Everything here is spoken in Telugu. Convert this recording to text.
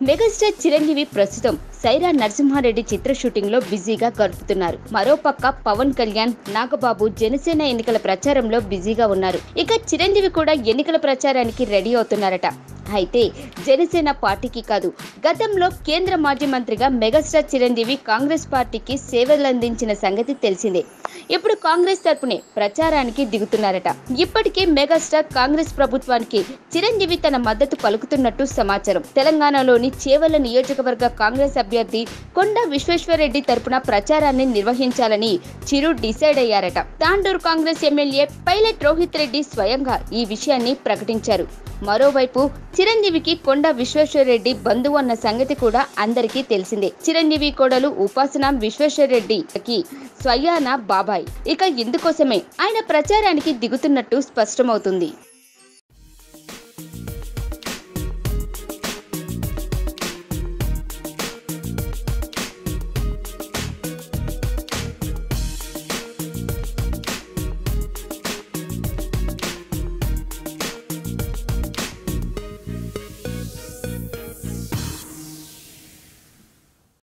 మెగాస్టార్ చిరంజీవి ప్రస్తుతం సైరా నరసింహారెడ్డి చిత్ర షూటింగ్ లో బిజీగా గడుపుతున్నారు మరోపక్క పవన్ కళ్యాణ్ నాగబాబు జనసేన ఎన్నికల ప్రచారంలో బిజీగా ఉన్నారు ఇక చిరంజీవి కూడా ఎన్నికల ప్రచారానికి రెడీ అవుతున్నారట అయితే జనసేన పార్టీకి కాదు గతంలో కేంద్ర మాజీ మంత్రిగా మెగాస్టార్ చిరంజీవి కాంగ్రెస్ పార్టీకి సేవలందించిన సంగతి తెలిసిందే ఇప్పుడు కాంగ్రెస్ తరపునే ప్రచారానికి దిగుతున్నారట ఇప్పటికే మెగాస్టార్ కాంగ్రెస్ ప్రభుత్వానికి చిరంజీవి తన మద్దతు పలుకుతున్నట్టు సమాచారం తెలంగాణలోని చేవల నియోజకవర్గ కాంగ్రెస్ అభ్యర్థి కొండ విశ్వేశ్వరరెడ్డి తరపున ప్రచారాన్ని నిర్వహించాలని చిరు డిసైడ్ అయ్యారట తాండూరు కాంగ్రెస్ ఎమ్మెల్యే పైలట్ రోహిత్ రెడ్డి స్వయంగా ఈ విషయాన్ని ప్రకటించారు మరోవైపు చిరంజీవికి కొండ విశ్వేశ్వరరెడ్డి బంధువు అన్న సంగతి కూడా అందరికీ తెలిసిందే చిరంజీవి కోడలు ఉపాసన విశ్వేశ్వరరెడ్డికి స్వయాన బాబాయ్ ఇక ఇందుకోసమే ఆయన ప్రచారానికి దిగుతున్నట్టు స్పష్టమవుతుంది